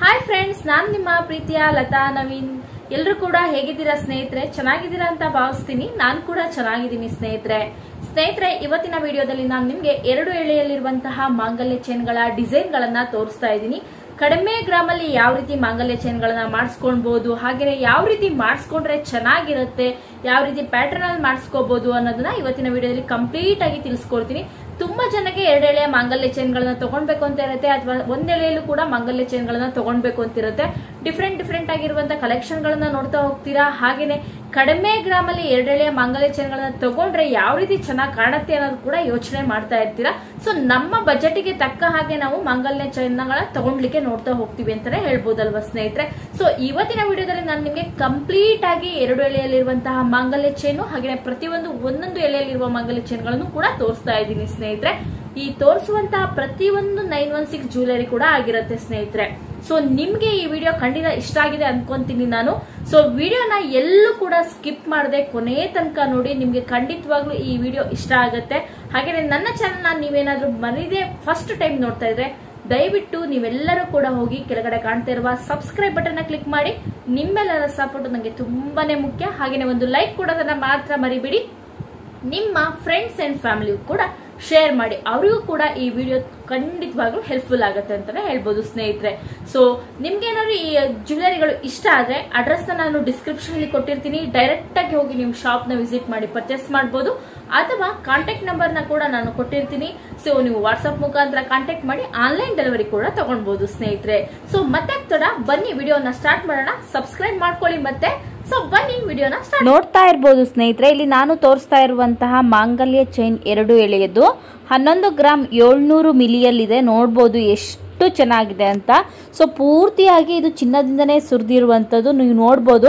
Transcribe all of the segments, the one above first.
hi friends ನಾನು ನಿಮ್ಮ ಪ್ರೀತಿಯ ಲತಾ ನವೀನ್ ಎಲ್ಲರೂ ಕೂಡ ಹೇಗಿದ್ದೀರಾ ಸ್ನೇಹಿತರೆ ಚೆನ್ನಾಗಿದ್ದೀರಾ ಅಂತ ಭಾವಿಸ್ತೀನಿ ನಾನು ಕೂಡ ಚೆನ್ನಾಗಿದ್ದೀನಿ ಸ್ನೇಹಿತರೆ ಸ್ನೇಹಿತರೆ ಇವತ್ತಿನ ವಿಡಿಯೋದಲ್ಲಿ ನಾನು ನಿಮಗೆ ಎರಡು ಎಳೆಯಲ್ಲಿರುವಂತಹ ಮಾಂಗಲ್ಯ ಚೈನ್ಗಳ ಡಿಸೈನ್ ಗಳನ್ನ ತೋರಿಸ್ತಾ ಇದ್ದೀನಿ ಕಡಿಮೆ ಗ್ರಾಮಲ್ಲಿ ಯಾವ ರೀತಿ ಮಾಂಗಲ್ಯ ಚೈನ್ಗಳನ್ನ ಮಾಡಿಸ್ಕೊಳ್ಬಹುದು ಹಾಗೆಯೇ ಯಾವ ರೀತಿ ಮಾಡಿಸ್ಕೊಂಡ್ರೆ ಚೆನ್ನಾಗಿರುತ್ತೆ ಯಾವ ರೀತಿ ಪ್ಯಾಟರ್ನ್ ಅಲ್ಲಿ ಮಾಡಿಸ್ಕೋಬಹುದು ಅನ್ನೋದನ್ನ ಇವತ್ತಿನ ವಿಡಿಯೋದಲ್ಲಿ ಕಂಪ್ಲೀಟ್ ಆಗಿ ತಿಳಿಸ್ಕೊಡ್ತೀನಿ ತುಂಬಾ ಜನಕ್ಕೆ ಎರಡು ಎಳೆಯ ಮಾಂಗಲ್ಯ ಚೈನ್ಗಳನ್ನ ತಗೊಳ್ಬೇಕು ಅಂತ ಇರುತ್ತೆ ಅಥವಾ ಒಂದ್ ಎಳೆಯಲ್ಲೂ ಕೂಡ ಮಾಂಗಲ್ಯ ಚೈನ್ಗಳನ್ನ ತಗೊಳ್ಬೇಕು ಅಂತ ಇರುತ್ತೆ ಡಿಫ್ರೆಂಟ್ ಡಿಫ್ರೆಂಟ್ ಆಗಿರುವಂತ ಕಲೆಕ್ಷನ್ ಗಳನ್ನ ನೋಡ್ತಾ ಹೋಗ್ತೀರಾ ಹಾಗೇನೆ ಕಡಿಮೆ ಗ್ರಾಮಲ್ಲಿ ಎರಡು ಎಳೆಯ ಮಾಂಗಲ್ಯ ಚೈನ್ಗಳನ್ನ ತಗೊಂಡ್ರೆ ಯಾವ ರೀತಿ ಚೆನ್ನಾಗಿ ಕಾಣುತ್ತೆ ಅನ್ನೋದು ಕೂಡ ಯೋಚನೆ ಮಾಡ್ತಾ ಇರ್ತೀರಾ ಸೊ ನಮ್ಮ ಬಜೆಟ್ಗೆ ತಕ್ಕ ಹಾಗೆ ನಾವು ಮಾಂಗಲ್ಯ ಚೈನ್ಗಳ ತಗೊಂಡ್ಲಿಕ್ಕೆ ನೋಡ್ತಾ ಹೋಗ್ತೀವಿ ಅಂತಾನೆ ಹೇಳ್ಬೋದಲ್ವಾ ಸ್ನೇಹಿತರೆ ಸೊ ಇವತ್ತಿನ ವಿಡಿಯೋದಲ್ಲಿ ನಾನು ನಿಮಗೆ ಕಂಪ್ಲೀಟ್ ಆಗಿ ಎರಡು ಎಳೆಯಲ್ಲಿರುವಂತಹ ಮಾಂಗಲ್ಯ ಚೈನು ಹಾಗೆ ಪ್ರತಿಯೊಂದು ಒಂದೊಂದು ಎಳೆಯಲ್ಲಿರುವ ಮಾಂಗಲ್ಯ ಚೈನ್ಗಳನ್ನು ಕೂಡ ತೋರಿಸ್ತಾ ಇದ್ದೀನಿ ಸ್ನೇಹಿತರೆ ಈ ತೋರಿಸುವಂತಹ ಪ್ರತಿಯೊಂದು ನೈನ್ ಒನ್ ಸಿಕ್ಸ್ ಜ್ಯುವೆಲರಿ ಕೂಡ ಆಗಿರುತ್ತೆ ಸ್ನೇಹಿತರೆ ಸೊ ನಿಮ್ಗೆ ಈ ವಿಡಿಯೋ ಖಂಡಿತ ಇಷ್ಟ ಆಗಿದೆ ಅನ್ಕೊಂತೀನಿ ನಾನು ಸೊ ವಿಡಿಯೋನ ಎಲ್ಲೂ ಕೂಡ ಸ್ಕಿಪ್ ಮಾಡದೆ ಕೊನೆಯ ತನಕ ನೋಡಿ ನಿಮ್ಗೆ ಖಂಡಿತವಾಗ್ಲೂ ಈ ವಿಡಿಯೋ ಇಷ್ಟ ಆಗುತ್ತೆ ಹಾಗೆ ನನ್ನ ಚಾನಲ್ ನೀವೇನಾದ್ರೂ ಮರೀದೆ ಫಸ್ಟ್ ಟೈಮ್ ನೋಡ್ತಾ ಇದ್ರೆ ದಯವಿಟ್ಟು ನೀವೆಲ್ಲರೂ ಕೂಡ ಹೋಗಿ ಕೆಳಗಡೆ ಕಾಣ್ತಾ ಇರುವ ಸಬ್ಸ್ಕ್ರೈಬ್ ಬಟನ್ ಕ್ಲಿಕ್ ಮಾಡಿ ನಿಮ್ಮೆಲ್ಲರ ಸಪೋರ್ಟ್ ನನಗೆ ತುಂಬಾನೇ ಮುಖ್ಯ ಹಾಗೆಯೇ ಒಂದು ಲೈಕ್ ಕೊಡೋದನ್ನ ಮಾತ್ರ ಮರಿಬಿಡಿ ನಿಮ್ಮ ಫ್ರೆಂಡ್ಸ್ ಅಂಡ್ ಫ್ಯಾಮಿಲಿ ಕೂಡ ಶೇರ್ ಮಾಡಿ ಅವರಿಗೂ ಕೂಡ ಈ ವಿಡಿಯೋ ಖಂಡಿತವಾಗ್ಲೂ ಹೆಲ್ಪ್ಫುಲ್ ಆಗುತ್ತೆ ಅಂತಾನೆ ಹೇಳ್ಬೋದು ಸ್ನೇಹಿತರೆ ಸೊ ನಿಮ್ಗೆ ಏನಾದ್ರು ಈ ಜ್ಯುವೆಲರಿಗಳು ಇಷ್ಟ ಆದ್ರೆ ಅಡ್ರೆಸ್ ನಾನು ಡಿಸ್ಕ್ರಿಪ್ಷನ್ ಅಲ್ಲಿ ಕೊಟ್ಟಿರ್ತೀನಿ ಡೈರೆಕ್ಟ್ ಆಗಿ ಹೋಗಿ ನಿಮ್ ಶಾಪ್ ನ ವಿಸಿಟ್ ಮಾಡಿ ಪರ್ಚೇಸ್ ಮಾಡಬಹುದು ಅಥವಾ ಕಾಂಟ್ಯಾಕ್ಟ್ ನಂಬರ್ ನ ಕೂಡ ನಾನು ಕೊಟ್ಟಿರ್ತೀನಿ ಸೊ ನೀವು ವಾಟ್ಸ್ಆಪ್ ಮುಖಾಂತರ ಕಾಂಟ್ಯಾಕ್ಟ್ ಮಾಡಿ ಆನ್ಲೈನ್ ಡೆಲಿವರಿ ಕೂಡ ತಗೊಳ್ಬಹುದು ಸ್ನೇಹಿತರೆ ಸೊ ಮತ್ತೆ ತಡ ಬನ್ನಿ ವಿಡಿಯೋನ ಸ್ಟಾರ್ಟ್ ಮಾಡೋಣ ಸಬ್ಸ್ಕ್ರೈಬ್ ಮಾಡ್ಕೊಳ್ಳಿ ಮತ್ತೆ ಸೊ ಬನ್ನಿ ವಿಡಿಯೋನ ಸ್ಟಾರ್ಟ್ ನೋಡ್ತಾ ಇರ್ಬೋದು ಸ್ನೇಹಿತರೆ ಇಲ್ಲಿ ನಾನು ತೋರಿಸ್ತಾ ಇರುವಂತಹ ಮಾಂಗಲ್ಯ ಚೈನ್ ಎರಡು ಎಳೆಯದು ಹನ್ನೊಂದು ಗ್ರಾಮ್ ಏಳ್ನೂರು ಮಿಲಿಯಲ್ಲಿದೆ ನೋಡ್ಬೋದು ಎಷ್ಟು ಚೆನ್ನಾಗಿದೆ ಅಂತ ಸೊ ಪೂರ್ತಿಯಾಗಿ ಇದು ಚಿನ್ನದಿಂದನೇ ಸುರಿದಿರುವಂಥದ್ದು ನೀವು ನೋಡ್ಬೋದು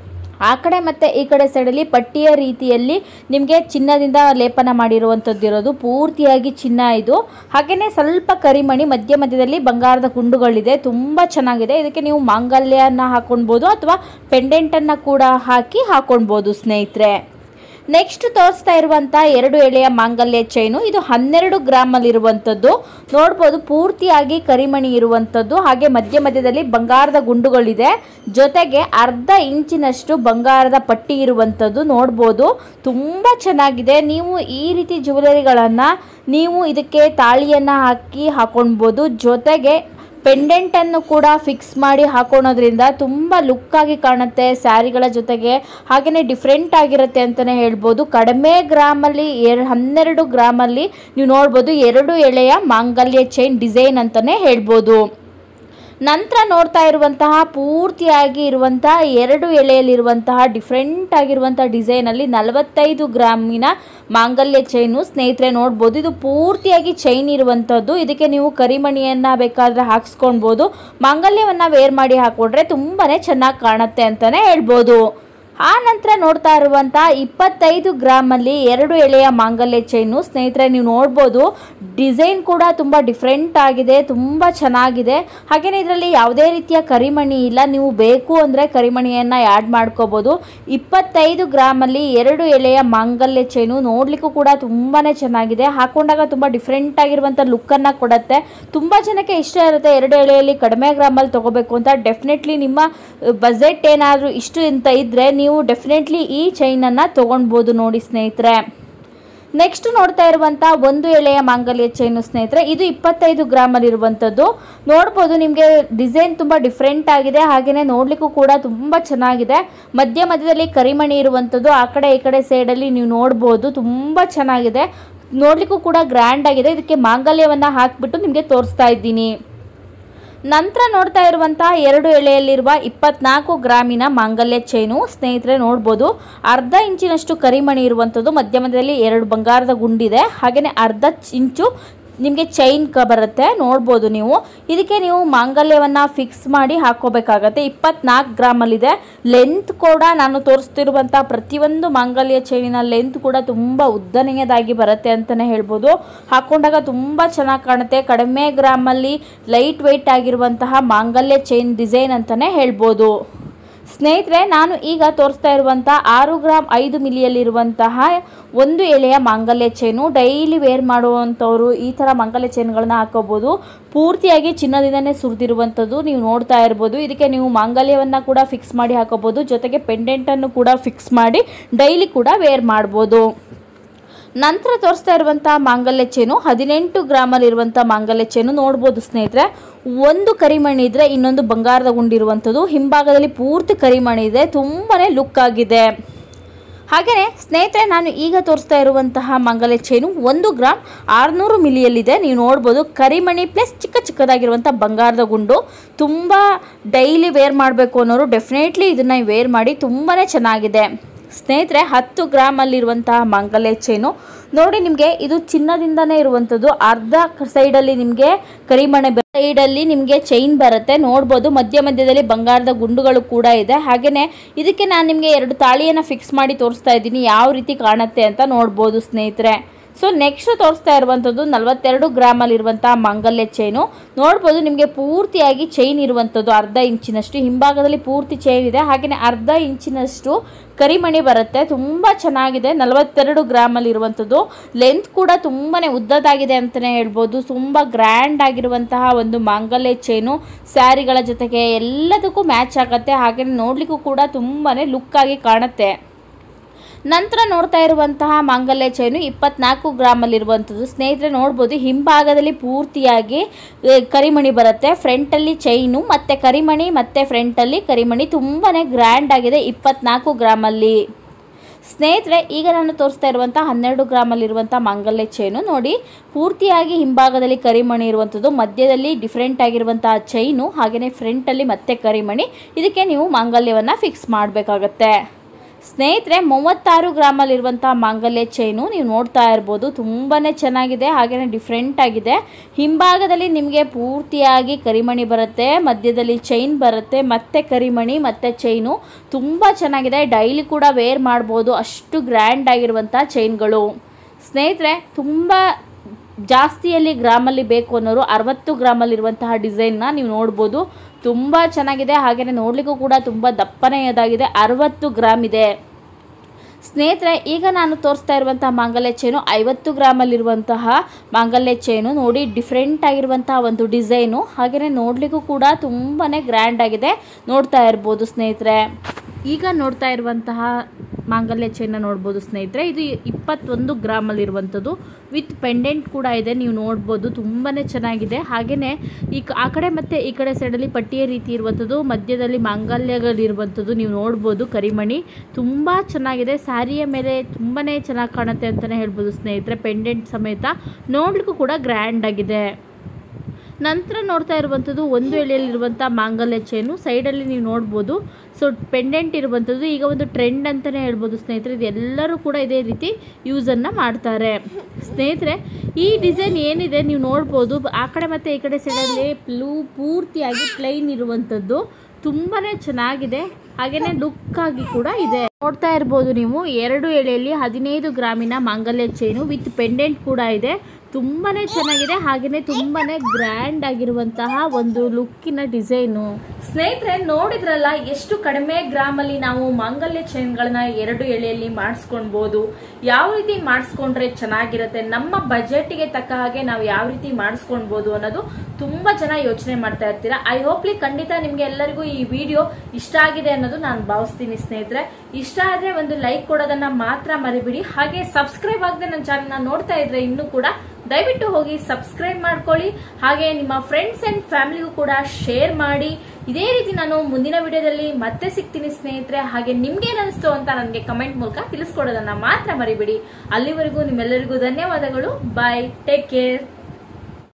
ಆ ಕಡೆ ಮತ್ತು ಈ ಕಡೆ ಸೈಡಲ್ಲಿ ಪಟ್ಟಿಯ ರೀತಿಯಲ್ಲಿ ನಿಮಗೆ ಚಿನ್ನದಿಂದ ಲೇಪನ ಮಾಡಿರುವಂಥದ್ದು ಇರೋದು ಪೂರ್ತಿಯಾಗಿ ಚಿನ್ನ ಇದು ಹಾಗೆಯೇ ಸ್ವಲ್ಪ ಕರಿಮಣಿ ಮಧ್ಯ ಮಧ್ಯದಲ್ಲಿ ಬಂಗಾರದ ಗುಂಡುಗಳಿದೆ ತುಂಬ ಚೆನ್ನಾಗಿದೆ ಇದಕ್ಕೆ ನೀವು ಮಾಂಗಲ್ಯನ ಹಾಕೊಳ್ಬೋದು ಅಥವಾ ಪೆಂಡೆಂಟನ್ನು ಕೂಡ ಹಾಕಿ ಹಾಕೊಳ್ಬೋದು ಸ್ನೇಹಿತರೆ ನೆಕ್ಸ್ಟ್ ತೋರಿಸ್ತಾ ಇರುವಂಥ ಎರಡು ಎಳೆಯ ಮಾಂಗಲ್ಯ ಚೈನು ಇದು ಹನ್ನೆರಡು ಗ್ರಾಮಲ್ಲಿರುವಂಥದ್ದು ನೋಡ್ಬೋದು ಪೂರ್ತಿಯಾಗಿ ಕರಿಮಣಿ ಇರುವಂಥದ್ದು ಹಾಗೆ ಮಧ್ಯ ಮಧ್ಯದಲ್ಲಿ ಬಂಗಾರದ ಗುಂಡುಗಳಿದೆ ಜೊತೆಗೆ ಅರ್ಧ ಇಂಚಿನಷ್ಟು ಬಂಗಾರದ ಪಟ್ಟಿ ಇರುವಂಥದ್ದು ನೋಡ್ಬೋದು ತುಂಬ ಚೆನ್ನಾಗಿದೆ ನೀವು ಈ ರೀತಿ ಜ್ಯುವೆಲರಿಗಳನ್ನು ನೀವು ಇದಕ್ಕೆ ತಾಳಿಯನ್ನು ಹಾಕಿ ಹಾಕೊಳ್ಬೋದು ಜೊತೆಗೆ ಪೆಂಡೆಂಟನ್ನು ಕೂಡ ಫಿಕ್ಸ್ ಮಾಡಿ ಹಾಕೊಳೋದ್ರಿಂದ ತುಂಬ ಲುಕ್ಕಾಗಿ ಕಾಣುತ್ತೆ ಸ್ಯಾರಿಗಳ ಜೊತೆಗೆ ಹಾಗೆಯೇ ಡಿಫ್ರೆಂಟ್ ಆಗಿರುತ್ತೆ ಅಂತಲೇ ಹೇಳ್ಬೋದು ಕಡಿಮೆ ಗ್ರಾಮಲ್ಲಿ ಎರ್ ಹನ್ನೆರಡು ಗ್ರಾಮಲ್ಲಿ ನೀವು ನೋಡ್ಬೋದು ಎರಡು ಎಳೆಯ ಮಾಂಗಲ್ಯ ಚೈನ್ ಡಿಸೈನ್ ಅಂತಲೇ ಹೇಳ್ಬೋದು ನಂತರ ನೋಡ್ತಾ ಇರುವಂತಹ ಪೂರ್ತಿಯಾಗಿ ಇರುವಂತಹ ಎರಡು ಎಳೆಯಲ್ಲಿರುವಂತಹ ಡಿಫ್ರೆಂಟ್ ಆಗಿರುವಂತಹ ಡಿಸೈನಲ್ಲಿ ನಲವತ್ತೈದು ಗ್ರಾಮಿನ ಮಾಂಗಲ್ಯ ಚೈನು ಸ್ನೇಹಿತರೆ ನೋಡ್ಬೋದು ಇದು ಪೂರ್ತಿಯಾಗಿ ಚೈನ್ ಇರುವಂಥದ್ದು ಇದಕ್ಕೆ ನೀವು ಕರಿಮಣಿಯನ್ನು ಬೇಕಾದರೆ ಹಾಕ್ಸ್ಕೊಳ್ಬೋದು ಮಾಂಗಲ್ಯವನ್ನು ವೇರ್ ಮಾಡಿ ಹಾಕ್ಕೊಂಡ್ರೆ ತುಂಬಾ ಚೆನ್ನಾಗಿ ಕಾಣುತ್ತೆ ಅಂತಲೇ ಹೇಳ್ಬೋದು ಆ ನಂತರ ನೋಡ್ತಾ ಇರುವಂಥ ಇಪ್ಪತ್ತೈದು ಗ್ರಾಮಲ್ಲಿ ಎರಡು ಎಳೆಯ ಮಾಂಗಲ್ಯ ಚೈನು ಸ್ನೇಹಿತರೆ ನೀವು ನೋಡ್ಬೋದು ಡಿಸೈನ್ ಕೂಡ ತುಂಬ ಡಿಫ್ರೆಂಟ್ ಆಗಿದೆ ತುಂಬ ಚೆನ್ನಾಗಿದೆ ಹಾಗೆಯೇ ಇದರಲ್ಲಿ ಯಾವುದೇ ರೀತಿಯ ಕರಿಮಣಿ ಇಲ್ಲ ನೀವು ಬೇಕು ಅಂದರೆ ಕರಿಮಣಿಯನ್ನು ಆ್ಯಡ್ ಮಾಡ್ಕೋಬೋದು ಇಪ್ಪತ್ತೈದು ಗ್ರಾಮಲ್ಲಿ ಎರಡು ಎಳೆಯ ಮಾಂಗಲ್ಯ ಚೈನು ನೋಡಲಿಕ್ಕೂ ಕೂಡ ತುಂಬಾ ಚೆನ್ನಾಗಿದೆ ಹಾಕೊಂಡಾಗ ತುಂಬ ಡಿಫ್ರೆಂಟ್ ಆಗಿರುವಂಥ ಲುಕ್ಕನ್ನು ಕೊಡುತ್ತೆ ತುಂಬ ಜನಕ್ಕೆ ಇಷ್ಟ ಇರುತ್ತೆ ಎರಡು ಎಳೆಯಲ್ಲಿ ಕಡಿಮೆ ಗ್ರಾಮಲ್ಲಿ ತೊಗೋಬೇಕು ಅಂತ ಡೆಫಿನೆಟ್ಲಿ ನಿಮ್ಮ ಬಜೆಟ್ ಏನಾದರೂ ಇಷ್ಟು ಅಂತ ಇದ್ದರೆ ನೀವು ಡೆಫಿನೆಟ್ಲಿ ಈ ಚೈನನ್ನು ತೊಗೊಳ್ಬೋದು ನೋಡಿ ಸ್ನೇಹಿತರೆ ನೆಕ್ಸ್ಟ್ ನೋಡ್ತಾ ಇರುವಂಥ ಒಂದು ಎಳೆಯ ಮಾಂಗಲ್ಯ ಚೈನು ಸ್ನೇಹಿತರೆ ಇದು ಇಪ್ಪತ್ತೈದು ಗ್ರಾಮಲ್ಲಿರುವಂಥದ್ದು ನೋಡ್ಬೋದು ನಿಮಗೆ ಡಿಸೈನ್ ತುಂಬ ಡಿಫ್ರೆಂಟ್ ಆಗಿದೆ ಹಾಗೆಯೇ ನೋಡಲಿಕ್ಕೂ ಕೂಡ ತುಂಬ ಚೆನ್ನಾಗಿದೆ ಮಧ್ಯ ಮಧ್ಯದಲ್ಲಿ ಕರಿಮಣಿ ಇರುವಂಥದ್ದು ಆ ಕಡೆ ಈ ಕಡೆ ಸೈಡಲ್ಲಿ ನೀವು ನೋಡ್ಬೋದು ತುಂಬ ಚೆನ್ನಾಗಿದೆ ನೋಡಲಿಕ್ಕೂ ಕೂಡ ಗ್ರ್ಯಾಂಡ್ ಆಗಿದೆ ಇದಕ್ಕೆ ಮಾಂಗಲ್ಯವನ್ನು ಹಾಕಿಬಿಟ್ಟು ನಿಮಗೆ ತೋರಿಸ್ತಾ ಇದ್ದೀನಿ ನಂತರ ನೋಡ್ತಾ ಇರುವಂಥ ಎರಡು ಎಳೆಯಲ್ಲಿರುವ ಇಪ್ಪತ್ನಾಲ್ಕು ಗ್ರಾಮಿನ ಮಾಂಗಲ್ಯ ಚೈನು ಸ್ನೇಹಿತರೆ ನೋಡ್ಬೋದು ಅರ್ಧ ಇಂಚಿನಷ್ಟು ಕರಿಮಣಿ ಇರುವಂಥದ್ದು ಮಧ್ಯ ಮಧ್ಯದಲ್ಲಿ ಎರಡು ಬಂಗಾರದ ಗುಂಡಿದೆ ಹಾಗೆಯೇ ಅರ್ಧ ಇಂಚು ನಿಮಗೆ ಚೈನ್ ಕ ಬರುತ್ತೆ ನೋಡ್ಬೋದು ನೀವು ಇದಕ್ಕೆ ನೀವು ಮಾಂಗಲ್ಯವನ್ನು ಫಿಕ್ಸ್ ಮಾಡಿ ಹಾಕೋಬೇಕಾಗತ್ತೆ ಇಪ್ಪತ್ನಾಲ್ಕು ಗ್ರಾಮಲ್ಲಿದೆ ಲೆಂತ್ ಕೂಡ ನಾನು ತೋರಿಸ್ತಿರುವಂಥ ಪ್ರತಿಯೊಂದು ಮಾಂಗಲ್ಯ ಚೈನಿನ ಲೆಂತ್ ಕೂಡ ತುಂಬ ಉದ್ದನೆಯದಾಗಿ ಬರುತ್ತೆ ಅಂತಲೇ ಹೇಳ್ಬೋದು ಹಾಕೊಂಡಾಗ ತುಂಬ ಚೆನ್ನಾಗಿ ಕಾಣುತ್ತೆ ಕಡಿಮೆ ಗ್ರಾಮಲ್ಲಿ ಲೈಟ್ ವೆಯ್ಟ್ ಆಗಿರುವಂತಹ ಮಾಂಗಲ್ಯ ಚೈನ್ ಡಿಸೈನ್ ಅಂತಲೇ ಹೇಳ್ಬೋದು ಸ್ನೇಹಿತರೆ ನಾನು ಈಗ ತೋರಿಸ್ತಾ ಇರುವಂಥ ಆರು ಗ್ರಾಮ್ ಐದು ಮಿಲಿಯಲ್ಲಿರುವಂತಹ ಒಂದು ಎಳೆಯ ಮಾಂಗಲ್ಯ ಚೈನು ಡೈಲಿ ವೇರ್ ಮಾಡುವಂಥವ್ರು ಈ ಥರ ಮಾಂಗಲ್ಯ ಚೈನ್ಗಳನ್ನ ಹಾಕೋಬೋದು ಪೂರ್ತಿಯಾಗಿ ಚಿನ್ನದಿಂದನೇ ಸುರಿದಿರುವಂಥದ್ದು ನೀವು ನೋಡ್ತಾ ಇರ್ಬೋದು ಇದಕ್ಕೆ ನೀವು ಮಾಂಗಲ್ಯವನ್ನು ಕೂಡ ಫಿಕ್ಸ್ ಮಾಡಿ ಹಾಕೋಬೋದು ಜೊತೆಗೆ ಪೆಂಡೆಂಟನ್ನು ಕೂಡ ಫಿಕ್ಸ್ ಮಾಡಿ ಡೈಲಿ ಕೂಡ ವೇರ್ ಮಾಡ್ಬೋದು ನಂತರ ತೋರಿಸ್ತಾ ಇರುವಂಥ ಮಾಂಗಲ್ಯ ಚೇನು ಹದಿನೆಂಟು ಗ್ರಾಮಲ್ಲಿರುವಂಥ ಮಾಂಗಲ್ಯ ಚೇನು ನೋಡ್ಬೋದು ಸ್ನೇಹಿತರೆ ಒಂದು ಕರಿಮಣಿ ಇದ್ರೆ ಇನ್ನೊಂದು ಬಂಗಾರದ ಗುಂಡಿರುವಂಥದ್ದು ಹಿಂಭಾಗದಲ್ಲಿ ಪೂರ್ತಿ ಕರಿಮಣಿ ಇದೆ ತುಂಬಾ ಲುಕ್ ಆಗಿದೆ ಹಾಗೆಯೇ ಸ್ನೇಹಿತರೆ ನಾನು ಈಗ ತೋರಿಸ್ತಾ ಇರುವಂತಹ ಮಾಂಗಲ್ಯ ಚೈನು ಒಂದು ಗ್ರಾಮ್ ಆರುನೂರು ಮಿಲಿಯಲ್ಲಿದೆ ನೀವು ನೋಡ್ಬೋದು ಕರಿಮಣಿ ಪ್ಲಸ್ ಚಿಕ್ಕ ಚಿಕ್ಕದಾಗಿರುವಂಥ ಬಂಗಾರದ ಗುಂಡು ತುಂಬ ಡೈಲಿ ವೇರ್ ಮಾಡಬೇಕು ಅನ್ನೋರು ಡೆಫಿನೆಟ್ಲಿ ಇದನ್ನು ವೇರ್ ಮಾಡಿ ತುಂಬಾ ಚೆನ್ನಾಗಿದೆ ಸ್ನೇಹಿತರೆ ಹತ್ತು ಗ್ರಾಮಲ್ಲಿರುವಂತಹ ಮಾಂಗಲ್ಯ ಚೈನು ನೋಡಿ ನಿಮಗೆ ಇದು ಚಿನ್ನದಿಂದನೇ ಇರುವಂಥದ್ದು ಅರ್ಧ ಸೈಡಲ್ಲಿ ನಿಮಗೆ ಕರಿಮಣೆ ಸೈಡಲ್ಲಿ ನಿಮಗೆ ಚೈನ್ ಬರುತ್ತೆ ನೋಡ್ಬೋದು ಮಧ್ಯ ಮಧ್ಯದಲ್ಲಿ ಬಂಗಾರದ ಗುಂಡುಗಳು ಕೂಡ ಇದೆ ಹಾಗೆಯೇ ಇದಕ್ಕೆ ನಾನು ನಿಮಗೆ ಎರಡು ತಾಳಿಯನ್ನು ಫಿಕ್ಸ್ ಮಾಡಿ ತೋರಿಸ್ತಾ ಇದ್ದೀನಿ ಯಾವ ರೀತಿ ಕಾಣುತ್ತೆ ಅಂತ ನೋಡ್ಬೋದು ಸ್ನೇಹಿತರೆ ಸೊ ನೆಕ್ಸ್ಟ್ ತೋರಿಸ್ತಾ ಇರುವಂಥದ್ದು ನಲವತ್ತೆರಡು ಗ್ರಾಮಲ್ಲಿರುವಂತಹ ಮಾಂಗಲ್ಯ ಚೈನು ನೋಡ್ಬೋದು ನಿಮಗೆ ಪೂರ್ತಿಯಾಗಿ ಚೈನ್ ಇರುವಂಥದ್ದು ಅರ್ಧ ಇಂಚಿನಷ್ಟು ಹಿಂಭಾಗದಲ್ಲಿ ಪೂರ್ತಿ ಚೈನ್ ಇದೆ ಹಾಗೆಯೇ ಅರ್ಧ ಇಂಚಿನಷ್ಟು ಕರಿಮಣಿ ಬರುತ್ತೆ ತುಂಬ ಚೆನ್ನಾಗಿದೆ ನಲವತ್ತೆರಡು ಗ್ರಾಮಲ್ಲಿ ಇರುವಂಥದ್ದು ಲೆಂತ್ ಕೂಡ ತುಂಬಾ ಉದ್ದದಾಗಿದೆ ಅಂತಲೇ ಹೇಳ್ಬೋದು ತುಂಬ ಗ್ರ್ಯಾಂಡ್ ಆಗಿರುವಂತಹ ಒಂದು ಮಾಂಗಲ್ಯ ಚೈನು ಸ್ಯಾರಿಗಳ ಜೊತೆಗೆ ಎಲ್ಲದಕ್ಕೂ ಮ್ಯಾಚ್ ಆಗುತ್ತೆ ಹಾಗೆ ನೋಡಲಿಕ್ಕೂ ಕೂಡ ತುಂಬಾ ಲುಕ್ ಆಗಿ ಕಾಣುತ್ತೆ ನಂತರ ನೋಡ್ತಾ ಇರುವಂತಹ ಮಾಂಗಲ್ಯ ಚೈನು ಇಪ್ಪತ್ನಾಲ್ಕು ಗ್ರಾಮಲ್ಲಿರುವಂಥದ್ದು ಸ್ನೇಹಿತರೆ ನೋಡ್ಬೋದು ಹಿಂಭಾಗದಲ್ಲಿ ಪೂರ್ತಿಯಾಗಿ ಆ, ಕರಿಮಣಿ ಬರುತ್ತೆ ಫ್ರಂಟಲ್ಲಿ ಚೈನು ಮತ್ತು ಕರಿಮಣಿ ಮತ್ತು ಫ್ರಂಟಲ್ಲಿ ಕರಿಮಣಿ ತುಂಬಾ ಗ್ರ್ಯಾಂಡ್ ಆಗಿದೆ ಇಪ್ಪತ್ನಾಲ್ಕು ಗ್ರಾಮಲ್ಲಿ ಸ್ನೇಹಿತರೆ ಈಗ ನಾನು ತೋರಿಸ್ತಾ ಇರುವಂಥ ಹನ್ನೆರಡು ಗ್ರಾಮಲ್ಲಿರುವಂಥ ಮಾಂಗಲ್ಯ ಚೈನು ನೋಡಿ ಪೂರ್ತಿಯಾಗಿ ಹಿಂಭಾಗದಲ್ಲಿ ಕರಿಮಣಿ ಇರುವಂಥದ್ದು ಮಧ್ಯದಲ್ಲಿ ಡಿಫ್ರೆಂಟ್ ಆಗಿರುವಂತಹ ಚೈನು ಹಾಗೆಯೇ ಫ್ರಂಟಲ್ಲಿ ಮತ್ತೆ ಕರಿಮಣಿ ಇದಕ್ಕೆ ನೀವು ಮಾಂಗಲ್ಯವನ್ನು ಫಿಕ್ಸ್ ಮಾಡಬೇಕಾಗತ್ತೆ ಸ್ನೇಹಿತರೆ ಮೂವತ್ತಾರು ಗ್ರಾಮಲ್ಲಿರುವಂಥ ಮಾಂಗಲ್ಯ ಚೈನು ನೀವು ನೋಡ್ತಾ ಇರ್ಬೋದು ತುಂಬಾ ಚೆನ್ನಾಗಿದೆ ಹಾಗೆಯೇ ಡಿಫ್ರೆಂಟ್ ಆಗಿದೆ ಹಿಂಭಾಗದಲ್ಲಿ ನಿಮಗೆ ಪೂರ್ತಿಯಾಗಿ ಕರಿಮಣಿ ಬರುತ್ತೆ ಮಧ್ಯದಲ್ಲಿ ಚೈನ್ ಬರುತ್ತೆ ಮತ್ತೆ ಕರಿಮಣಿ ಮತ್ತೆ ಚೈನು ತುಂಬ ಚೆನ್ನಾಗಿದೆ ಡೈಲಿ ಕೂಡ ವೇರ್ ಮಾಡ್ಬೋದು ಅಷ್ಟು ಗ್ರ್ಯಾಂಡ್ ಆಗಿರುವಂಥ ಚೈನ್ಗಳು ಸ್ನೇಹಿತರೆ ತುಂಬ ಜಾಸ್ತಿಯಲ್ಲಿ ಗ್ರಾಮಲ್ಲಿ ಬೇಕು ಅನ್ನೋರು ಅರವತ್ತು ಗ್ರಾಮಲ್ಲಿರುವಂತಹ ಡಿಸೈನ್ನ ನೀವು ನೋಡ್ಬೋದು ತುಂಬ ಚೆನ್ನಾಗಿದೆ ಹಾಗೆಯೇ ನೋಡಲಿಕ್ಕೂ ಕೂಡ ತುಂಬ ದಪ್ಪನೆಯದಾಗಿದೆ ಅರವತ್ತು ಗ್ರಾಮ್ ಇದೆ ಸ್ನೇಹಿತರೆ ಈಗ ನಾನು ತೋರಿಸ್ತಾ ಇರುವಂತಹ ಮಾಂಗಲ್ಯ ಚೈನು ಐವತ್ತು ಗ್ರಾಮಲ್ಲಿರುವಂತಹ ಮಾಂಗಲ್ಯ ಚೈನು ನೋಡಿ ಡಿಫ್ರೆಂಟ್ ಆಗಿರುವಂತಹ ಒಂದು ಡಿಸೈನು ಹಾಗೆಯೇ ನೋಡಲಿಕ್ಕೂ ಕೂಡ ತುಂಬಾ ಗ್ರ್ಯಾಂಡ್ ಆಗಿದೆ ನೋಡ್ತಾ ಇರ್ಬೋದು ಸ್ನೇಹಿತರೆ ಈಗ ನೋಡ್ತಾ ಇರುವಂತಹ ಮಾಂಗಲ್ಯ ಚೈನ ನೋಡ್ಬೋದು ಸ್ನೇಹಿತರೆ ಇದು ಇಪ್ಪತ್ತೊಂದು ಗ್ರಾಮಲ್ಲಿರುವಂಥದ್ದು ವಿತ್ ಪೆಂಡೆಂಟ್ ಕೂಡ ಇದೆ ನೀವು ನೋಡ್ಬೋದು ತುಂಬಾ ಚೆನ್ನಾಗಿದೆ ಹಾಗೆಯೇ ಈ ಕ- ಆ ಕಡೆ ಮತ್ತು ಈ ಕಡೆ ಸೈಡಲ್ಲಿ ಪಟ್ಟಿಯ ರೀತಿ ಇರುವಂಥದ್ದು ಮಧ್ಯದಲ್ಲಿ ಮಾಂಗಲ್ಯಗಳಿರುವಂಥದ್ದು ನೀವು ನೋಡ್ಬೋದು ಕರಿಮಣಿ ತುಂಬ ಚೆನ್ನಾಗಿದೆ ಸ್ಯಾರಿಯ ಮೇಲೆ ತುಂಬಾ ಚೆನ್ನಾಗಿ ಕಾಣುತ್ತೆ ಅಂತಲೇ ಹೇಳ್ಬೋದು ಸ್ನೇಹಿತರೆ ಪೆಂಡೆಂಟ್ ಸಮೇತ ನೋಡಲಿಕ್ಕೂ ಕೂಡ ಗ್ರ್ಯಾಂಡ್ ಆಗಿದೆ ನಂತರ ನೋಡ್ತಾ ಇರುವಂಥದ್ದು ಒಂದು ಎಳೆಯಲ್ಲಿರುವಂಥ ಮಾಂಗಲ್ಯ ಚೈನು ಸೈಡಲ್ಲಿ ನೀವು ನೋಡ್ಬೋದು ಸೊ ಪೆಂಡೆಂಟ್ ಇರುವಂಥದ್ದು ಈಗ ಒಂದು ಟ್ರೆಂಡ್ ಅಂತಲೇ ಹೇಳ್ಬೋದು ಸ್ನೇಹಿತರೆ ಇದು ಎಲ್ಲರೂ ಕೂಡ ಇದೇ ರೀತಿ ಯೂಸನ್ನು ಮಾಡ್ತಾರೆ ಸ್ನೇಹಿತರೆ ಈ ಡಿಸೈನ್ ಏನಿದೆ ನೀವು ನೋಡ್ಬೋದು ಆ ಕಡೆ ಮತ್ತು ಈ ಕಡೆ ಸೈಡಲ್ಲಿ ಪ್ಲೂ ಪೂರ್ತಿಯಾಗಿ ಪ್ಲೈನ್ ಇರುವಂಥದ್ದು ತುಂಬಾ ಚೆನ್ನಾಗಿದೆ ಹಾಗೆಯೇ ಲುಕ್ ಆಗಿ ಕೂಡ ಇದೆ ನೋಡ್ತಾ ಇರ್ಬೋದು ನೀವು ಎರಡು ಎಳೆಯಲ್ಲಿ ಹದಿನೈದು ಗ್ರಾಮಿನ ಮಾಂಗಲ್ಯ ಚೈನು ವಿತ್ ಪೆಂಡೆಂಟ್ ಕೂಡ ಇದೆ ತುಂಬಾ ಚೆನ್ನಾಗಿದೆ ಹಾಗೆಯೇ ತುಂಬಾ ಗ್ರ್ಯಾಂಡ್ ಆಗಿರುವಂತಹ ಒಂದು ಲುಕ್ಕಿನ ಡಿಸೈನು ಸ್ನೇಹಿತರೆ ನೋಡಿದ್ರಲ್ಲ ಎಷ್ಟು ಕಡಿಮೆ ಗ್ರಾಮಲ್ಲಿ ನಾವು ಮಾಂಗಲ್ಯ ಚೈನ್ಗಳನ್ನ ಎರಡು ಎಳೆಯಲ್ಲಿ ಮಾಡಿಸ್ಕೊಳ್ಬಹುದು ಯಾವ ರೀತಿ ಮಾಡಿಸ್ಕೊಂಡ್ರೆ ಚೆನ್ನಾಗಿರುತ್ತೆ ನಮ್ಮ ಬಜೆಟ್ಗೆ ತಕ್ಕ ಹಾಗೆ ನಾವು ಯಾವ ರೀತಿ ಮಾಡಿಸ್ಕೊಳ್ಬಹುದು ಅನ್ನೋದು ತುಂಬಾ ಜನ ಯೋಚನೆ ಮಾಡ್ತಾ ಇರ್ತೀರಾ ಐ ಹೋಪ್ಲಿ ಖಂಡಿತ ನಿಮ್ಗೆ ಎಲ್ಲರಿಗೂ ಈ ವಿಡಿಯೋ ಇಷ್ಟ ಆಗಿದೆ ಅನ್ನೋದು ನಾನು ಭಾವಿಸ್ತೀನಿ ಸ್ನೇಹಿತರೆ ಇಷ್ಟ ಆದ್ರೆ ಒಂದು ಲೈಕ್ ಕೊಡೋದನ್ನ ಮಾತ್ರ ಮರಿಬಿಡಿ ಹಾಗೆ ಸಬ್ಸ್ಕ್ರೈಬ್ ಆಗದೆ ನನ್ನ ಚಾನಲ್ನ ನೋಡ್ತಾ ಇದ್ರೆ ಇನ್ನೂ ಕೂಡ ದಯವಿಟ್ಟು ಹೋಗಿ ಸಬ್ಸ್ಕ್ರೈಬ್ ಮಾಡ್ಕೊಳ್ಳಿ ಹಾಗೆ ನಿಮ್ಮ ಫ್ರೆಂಡ್ಸ್ ಅಂಡ್ ಫ್ಯಾಮಿಲಿಗೂ ಕೂಡ ಶೇರ್ ಮಾಡಿ ಇದೇ ರೀತಿ ನಾನು ಮುಂದಿನ ವಿಡಿಯೋದಲ್ಲಿ ಮತ್ತೆ ಸಿಗ್ತೀನಿ ಸ್ನೇಹಿತರೆ ಹಾಗೆ ನಿಮ್ಗೆ ಅನಿಸ್ತು ಅಂತ ನನಗೆ ಕಮೆಂಟ್ ಮೂಲಕ ತಿಳಿಸ್ಕೊಡೋದನ್ನ ಮಾತ್ರ ಮರಿಬೇಡಿ ಅಲ್ಲಿವರೆಗೂ ನಿಮ್ಮೆಲ್ಲರಿಗೂ ಧನ್ಯವಾದಗಳು ಬಾಯ್ ಟೇಕ್ ಕೇರ್